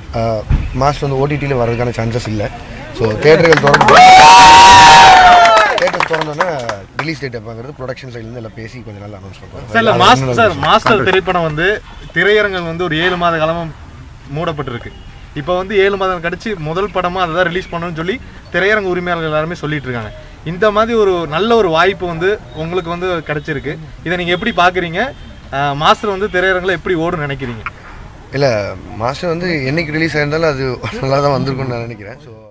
master வந்து ஓடிடியில் வர்றதுக்கான சான்சஸ் இல்லை ஸோ தேட்டர்கள் திறந்து தேட்டர் திறந்தோன்னே ரிலீஸ் டேட் எப்போங்கிறது ப்ரொடக்ஷன் சைட்லேருந்து எல்லாம் பேசி கொஞ்சம் நல்லா அனௌன்ஸ் சார் இல்ல பண்ணுறோம் மாஸ்டர் சார் மாஸ்டர் திரைப்படம் வந்து திரையரங்கம் வந்து ஒரு ஏழு மாத காலமா மூடப்பட்டிருக்கு இப்போ வந்து ஏழு மாதம் கழிச்சு முதல் படமா அதை தான் ரிலீஸ் பண்ணணும்னு சொல்லி திரையரங்க உரிமையாளர்கள் எல்லாருமே சொல்லிட்டு இருக்காங்க இந்த மாதிரி ஒரு நல்ல ஒரு வாய்ப்பு வந்து உங்களுக்கு வந்து கிடைச்சிருக்கு இதை நீங்க எப்படி பாக்குறீங்க அஹ், மாஸ்டர் வந்து திரையரங்கில் எப்படி ஓடும் நினைக்கிறீங்க இல்லை மாஸ்டர் வந்து என்னைக்கு ரிலீஸ் ஆயிருந்தாலும் அது நல்லா தான் வந்திருக்கும்னு நான் நினைக்கிறேன் ஸோ